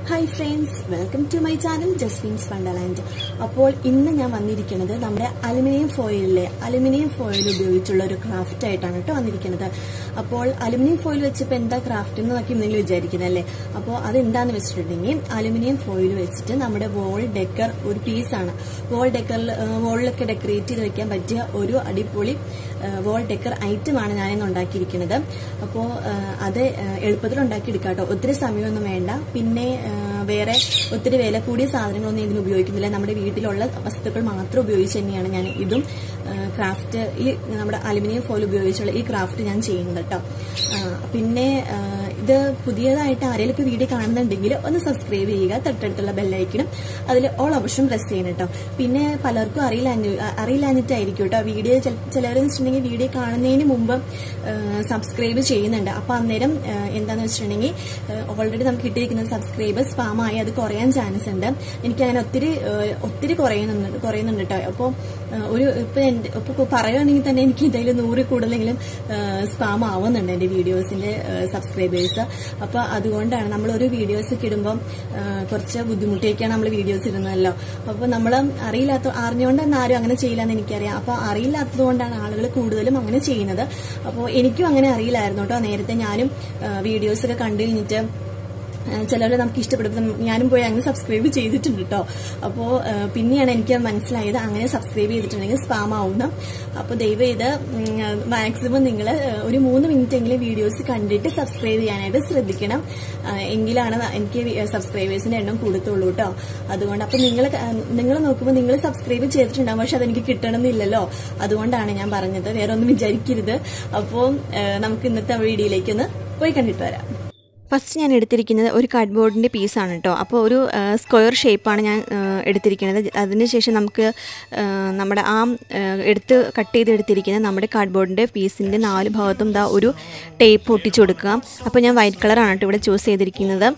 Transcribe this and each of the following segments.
Hi friends welcome to my channel Jasmine's wonderland അപ്പോൾ ഇന്ന് ഞാൻ വന്നിരിക്കുന്നത് നമ്മുടെ അലുമിനിയം ഫോയിലിലെ അലുമിനിയം ഫോയിൽ ഉപയോഗിച്ചുള്ള ഒരു ക്രാഫ്റ്റ് ആയിട്ടാണ് കേട്ടോ വന്നിരിക്കുന്നത് അപ്പോൾ അലുമിനിയം ഫോയിൽ വെച്ചപ്പോൾ എന്താ ക്രാഫ്റ്റ് എന്ന് നോക്കി നിങ്ങൾ വിചാരിക്കുന്നല്ലേ അപ്പോൾ അതെന്താന്ന് വെച്ചിട്ടുണ്ടെങ്കിൽ അലുമിനിയം ഫോയിൽ വെച്ചിട്ട് നമ്മുടെ വോൾ ഡെക്കർ ഒരു പീസാണ് വോൾ ഡെക്കറിൽ വോളിലൊക്കെ ഡെക്കറേറ്റ് ചെയ്ത് വെക്കാൻ പറ്റിയ ഒരു അടിപൊളി വോൾ ഡെക്കർ ഐറ്റമാണ് ഞാനിന്ന് ഉണ്ടാക്കിയിരിക്കുന്നത് അപ്പോൾ അത് എളുപ്പത്തിൽ ഉണ്ടാക്കിയെടുക്കാം കേട്ടോ ഒത്തിരി സമയമൊന്നും വേണ്ട പിന്നെ ആ, വേറെ ഒത്തിരി വില കൂടിയ സാധനങ്ങളൊന്നും ഇതിന് ഉപയോഗിക്കുന്നില്ല നമ്മുടെ വീട്ടിലുള്ള വസ്തുക്കൾ മാത്രം ഉപയോഗിച്ച് തന്നെയാണ് ഞാൻ ഇതും ക്രാഫ്റ്റ് ഈ നമ്മുടെ അലുമിനിയം ഫോയിൽ ഉപയോഗിച്ചുള്ള ഈ ക്രാഫ്റ്റ് ഞാൻ ചെയ്യുന്നത് കേട്ടോ ആ, പിന്നെ ആ, ഇത് പുതിയതായിട്ട് ആരെങ്കിലും വീഡിയോ കാണുന്നുണ്ടെങ്കിൽ ഒന്ന് സബ്സ്ക്രൈബ് ചെയ്യുക തൊട്ടടുത്തുള്ള ബെല്ലൈക്കണം അതിൽ ഓൾ ഓപ്ഷൻ പ്രസ് ചെയ്യണം കേട്ടോ പിന്നെ പലർക്കും അറിയില്ല അറിയില്ലാഞ്ഞിട്ടായിരിക്കും കേട്ടോ വീഡിയോ ചിലവരെന്ന് വെച്ചിട്ടുണ്ടെങ്കിൽ വീഡിയോ കാണുന്നതിന് മുമ്പ് സബ്സ്ക്രൈബ് ചെയ്യുന്നുണ്ട് അപ്പൊ അന്നേരം ആ, എന്താന്ന് വെച്ചിട്ടുണ്ടെങ്കിൽ ഓൾറെഡി നമുക്ക് കിട്ടിയിരിക്കുന്ന സബ്സ്ക്രൈബേഴ്സ് സ്പാമായി അത് കുറയാൻ ചാൻസ് ഉണ്ട് എനിക്ക് അങ്ങനെ ഒത്തിരി ആ, ഒത്തിരി കുറയുന്നുണ്ട് കുറയുന്നുണ്ട് കേട്ടോ അപ്പോൾ ഒരു ഇപ്പൊ എന്റെ ഇപ്പൊ പറയുകയാണെങ്കിൽ തന്നെ എനിക്ക് എന്തായാലും നൂറിൽ കൂടുതലെങ്കിലും സ്പാം ആവുന്നുണ്ട് എന്റെ വീഡിയോസിന്റെ സബ്സ്ക്രൈബേഴ്സ് അപ്പൊ അതുകൊണ്ടാണ് നമ്മൾ ഒരു വീഡിയോസ് ഒക്കെ ഇടുമ്പോൾ കുറച്ച് ബുദ്ധിമുട്ടിയൊക്കെയാണ് നമ്മൾ വീഡിയോസ് ഇടുന്നതല്ലോ അപ്പൊ നമ്മൾ അറിയില്ലാത്ത അറിഞ്ഞുകൊണ്ട് തന്നെ ആരും അങ്ങനെ ചെയ്യില്ലെന്ന് എനിക്കറിയാം അപ്പൊ അറിയില്ലാത്തത് കൊണ്ടാണ് ആളുകൾ കൂടുതലും അങ്ങനെ ചെയ്യുന്നത് അപ്പോൾ എനിക്കും അങ്ങനെ അറിയില്ലായിരുന്നു കേട്ടോ നേരത്തെ ഞാനും വീഡിയോസ് ഒക്കെ കണ്ടു കഴിഞ്ഞിട്ട് ചിലർ നമുക്ക് ഇഷ്ടപ്പെടും ഞാനും പോയി അങ്ങനെ സബ്സ്ക്രൈബ് ചെയ്തിട്ടുണ്ട് കേട്ടോ അപ്പോൾ പിന്നെയാണ് എനിക്ക് മനസ്സിലായത് അങ്ങനെ സബ്സ്ക്രൈബ് ചെയ്തിട്ടുണ്ടെങ്കിൽ സ്പാം ആവുന്ന അപ്പോൾ ദയവ് ചെയ്ത് മാക്സിമം നിങ്ങൾ ഒരു മൂന്ന് മിനിറ്റ് എങ്കിലും വീഡിയോസ് കണ്ടിട്ട് സബ്സ്ക്രൈബ് ചെയ്യാനായിട്ട് ശ്രദ്ധിക്കണം ആ, എങ്കിലാണ് എനിക്ക് സബ്സ്ക്രൈബേഴ്സിന്റെ എണ്ണം കൂടത്തുള്ളൂ കേട്ടോ അതുകൊണ്ട് അപ്പോൾ നിങ്ങൾ നിങ്ങൾ നോക്കുമ്പോൾ നിങ്ങൾ സബ്സ്ക്രൈബ് ചെയ്തിട്ടുണ്ടാവും പക്ഷെ അതെനിക്ക് കിട്ടണമെന്നില്ലല്ലോ അതുകൊണ്ടാണ് ഞാൻ പറഞ്ഞത് വേറെ ഒന്നും വിചാരിക്കരുത് അപ്പോൾ നമുക്ക് ഇന്നത്തെ വീഡിയോയിലേക്ക് ഒന്ന് പോയി കണ്ടിട്ട് വരാം ഫസ്റ്റ് ഞാൻ എടുത്തിരിക്കുന്നത് ഒരു കാർഡ്ബോർഡിൻ്റെ പീസാണ് കേട്ടോ അപ്പോൾ ഒരു സ്ക്വയർ ഷേപ്പാണ് ഞാൻ ആ, എടുത്തിരിക്കുന്നത് അതിനുശേഷം നമുക്ക് ആ, നമ്മുടെ ആ ആ, എടുത്ത് കട്ട് ചെയ്ത് എടുത്തിരിക്കുന്ന നമ്മുടെ കാർഡ്ബോർഡിൻ്റെ പീസിൻ്റെ നാല് ഭാഗത്തും ദാ ഒരു ടേപ്പ് ഒട്ടിച്ചു കൊടുക്കുക അപ്പോൾ ഞാൻ വൈറ്റ് കളറാണ് കേട്ടോ ഇവിടെ ചൂസ് ചെയ്തിരിക്കുന്നത്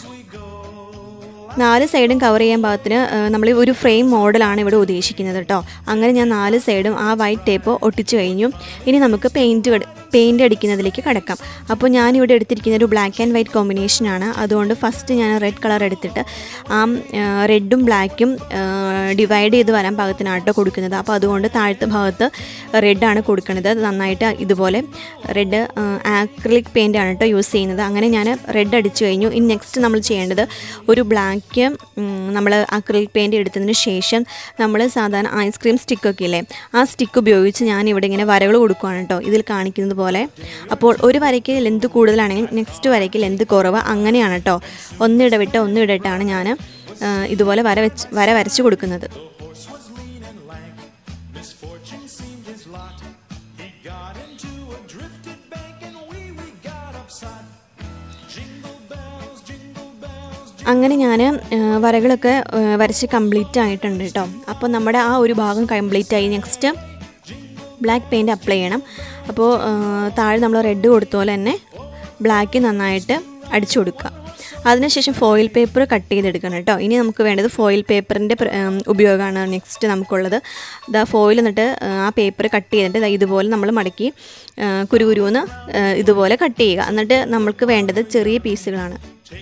നാല് സൈഡും കവർ ചെയ്യാൻ പാകത്തിന് നമ്മൾ ഒരു ഫ്രെയിം മോഡലാണ് ഇവിടെ ഉദ്ദേശിക്കുന്നത് കേട്ടോ അങ്ങനെ ഞാൻ നാല് സൈഡും ആ വൈറ്റ് ടേപ്പ് ഒട്ടിച്ചു കഴിഞ്ഞു ഇനി നമുക്ക് പെയിൻറ്റ് പെയിൻറ്റ് അടിക്കുന്നതിലേക്ക് കടക്കാം അപ്പോൾ ഞാനിവിടെ എടുത്തിരിക്കുന്ന ഒരു ബ്ലാക്ക് ആൻഡ് വൈറ്റ് കോമ്പിനേഷനാണ് അതുകൊണ്ട് ഫസ്റ്റ് ഞാൻ റെഡ് കളർ എടുത്തിട്ട് ആ റെഡും ബ്ലാക്കും ഡിവൈഡ് ചെയ്ത് വരാൻ പാകത്തിനാട്ടോ കൊടുക്കുന്നത് അപ്പോൾ അതുകൊണ്ട് താഴത്തെ ഭാഗത്ത് റെഡാണ് കൊടുക്കുന്നത് നന്നായിട്ട് ഇതുപോലെ റെഡ് ആക്രിലിക് പെയിൻ്റ് ആണ് കേട്ടോ യൂസ് ചെയ്യുന്നത് അങ്ങനെ ഞാൻ റെഡ് അടിച്ചു കഴിഞ്ഞു ഇനി നെക്സ്റ്റ് നമ്മൾ ചെയ്യേണ്ടത് ഒരു ബ്ലാക്ക് നമ്മൾ അക്രിലിക് പെയിൻറ് എടുത്തതിന് ശേഷം നമ്മൾ സാധാരണ ഐസ്ക്രീം സ്റ്റിക്കൊക്കെ ഇല്ലേ ആ സ്റ്റിക്ക് ഉപയോഗിച്ച് ഞാൻ ഇവിടെ ഇങ്ങനെ വരകൾ കൊടുക്കുകയാണ് കേട്ടോ ഇതിൽ കാണിക്കുന്നത് പോലെ അപ്പോൾ ഒരു വരയ്ക്ക് ലെന്ത് കൂടുതലാണെങ്കിൽ നെക്സ്റ്റ് വരയ്ക്ക് ലെന്ത് കുറവ് അങ്ങനെയാണ് കേട്ടോ ഒന്നിടവിട്ട് ഒന്നിടവിട്ടാണ് ഞാൻ ഇതുപോലെ വര വെച്ച് വര വരച്ച് കൊടുക്കുന്നത് Misfortune seemed his lot. He got into a drifted bank and we we got upset. Jingle bells, jingle bells, അങ്ങനെ ഞാൻ വരകളൊക്കെ ആ, വരച്ച് കംപ്ലീറ്റ് ആയിട്ടുണ്ട് കേട്ടോ അപ്പോൾ നമ്മുടെ ആ ഒരു ഭാഗം കംപ്ലീറ്റ് ആയി നെക്സ്റ്റ് ബ്ലാക്ക് പെയിൻറ്റ് അപ്ലൈ ചെയ്യണം അപ്പോൾ ആ, താഴെ നമ്മൾ റെഡ് കൊടുത്ത പോലെ തന്നെ ബ്ലാക്ക് നന്നായിട്ട് അടിച്ചു കൊടുക്കുക അതിനുശേഷം ഫോയിൽ പേപ്പർ കട്ട് ചെയ്തെടുക്കണം കേട്ടോ ഇനി നമുക്ക് വേണ്ടത് ഫോയിൽ പേപ്പറിൻ്റെ ഉപയോഗമാണ് നെക്സ്റ്റ് നമുക്കുള്ളത് ഇതാ ഫോയിൽ എന്നിട്ട് ആ പേപ്പർ കട്ട് ചെയ്തിട്ട് ദാ ഇതുപോലെ നമ്മൾ മടക്കി ആ, കുരുകുരുന്ന് ആ, ഇതുപോലെ കട്ട് ചെയ്യുക എന്നിട്ട് നമ്മൾക്ക് വേണ്ടത് ചെറിയ പീസുകളാണ്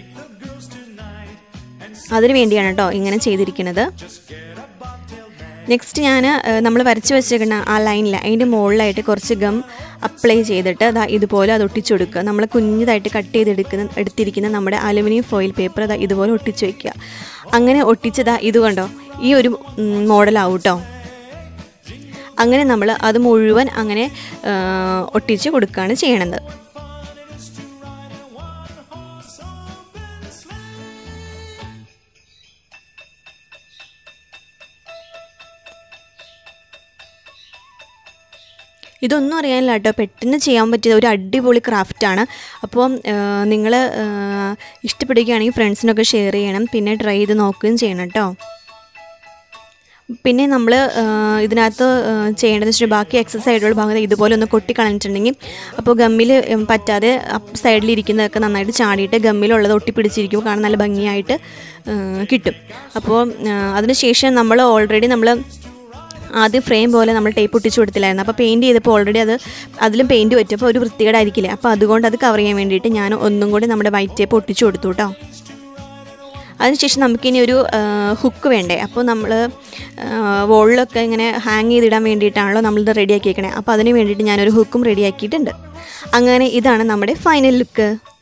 അതിന് വേണ്ടിയാണ് കേട്ടോ ഇങ്ങനെ ചെയ്തിരിക്കുന്നത് നെക്സ്റ്റ് ഞാൻ നമ്മൾ വരച്ച് വെച്ചേക്കുന്ന ആ ലൈനിൽ അതിൻ്റെ മുകളിലായിട്ട് കുറച്ച് ഗം അപ്ലൈ ചെയ്തിട്ട് അതാ ഇതുപോലെ അത് ഒട്ടിച്ചു കൊടുക്കുക നമ്മൾ കുഞ്ഞതായിട്ട് കട്ട് ചെയ്തെടുക്കുന്ന എടുത്തിരിക്കുന്ന നമ്മുടെ അലുമിനിയം ഫോയിൽ പേപ്പർ അതാ ഇതുപോലെ ഒട്ടിച്ചു വയ്ക്കുക അങ്ങനെ ഒട്ടിച്ചതാ ഇത് കണ്ടോ ഈ ഒരു മോഡലാവും കേട്ടോ അങ്ങനെ നമ്മൾ അത് മുഴുവൻ അങ്ങനെ ആ, ഒട്ടിച്ച് കൊടുക്കുകയാണ് ചെയ്യണത് ഇതൊന്നും അറിയാനില്ല കേട്ടോ പെട്ടെന്ന് ചെയ്യാൻ പറ്റിയ ഒരു അടിപൊളി ക്രാഫ്റ്റാണ് അപ്പോൾ നിങ്ങൾ ഇഷ്ടപ്പെടുകയാണെങ്കിൽ ഫ്രണ്ട്സിനൊക്കെ ഷെയർ ചെയ്യണം പിന്നെ ട്രൈ ചെയ്ത് നോക്കുകയും ചെയ്യണം കേട്ടോ പിന്നെ നമ്മൾ ഇതിനകത്ത് ആ, ചെയ്യേണ്ടതെന്ന് വെച്ചാൽ ബാക്കി എക്സസൈസ് ആയിട്ടുള്ള ഭാഗത്ത് ഇതുപോലെ ഒന്ന് കൊട്ടി കളഞ്ഞിട്ടുണ്ടെങ്കിൽ അപ്പോൾ ഗമ്മിൽ ഉം, പറ്റാതെ സൈഡിലിരിക്കുന്നതൊക്കെ നന്നായിട്ട് ചാടിയിട്ട് ഗമ്മിലുള്ളത് ഒട്ടിപ്പിടിച്ചിരിക്കും കാണാൻ നല്ല ഭംഗിയായിട്ട് ആ, കിട്ടും അപ്പോൾ അതിനുശേഷം നമ്മൾ ഓൾറെഡി നമ്മൾ ആദ്യം ഫ്രെയിം പോലെ നമ്മൾ ടേപ്പ് ഒട്ടിച്ച് കൊടുത്തില്ലായിരുന്നു അപ്പോൾ പെയിൻറ്റ് ചെയ്തപ്പോൾ ഓൾറെഡി അത് അതിലും പെയിൻറ്റ് പറ്റിയപ്പോൾ ഒരു വൃത്തികേടായിരിക്കില്ലേ അപ്പോൾ അതുകൊണ്ട് അത് കവർ ചെയ്യാൻ വേണ്ടിയിട്ട് ഞാൻ ഒന്നും കൂടി നമ്മുടെ വൈറ്റ് ടേപ്പ് ഒട്ടിച്ച് കൊടുത്തു കേട്ടോ അതിനുശേഷം നമുക്കിനി ഒരു ഹുക്ക് വേണ്ടേ അപ്പോൾ നമ്മൾ വോളിലൊക്കെ ഇങ്ങനെ ഹാങ് ചെയ്തിടാൻ വേണ്ടിയിട്ടാണല്ലോ നമ്മളിത് റെഡിയാക്കിയേക്കണേ അപ്പോൾ അതിന് വേണ്ടിയിട്ട് ഞാനൊരു ഹുക്കും റെഡിയാക്കിയിട്ടുണ്ട് അങ്ങനെ ഇതാണ് നമ്മുടെ ഫൈനൽ ലുക്ക്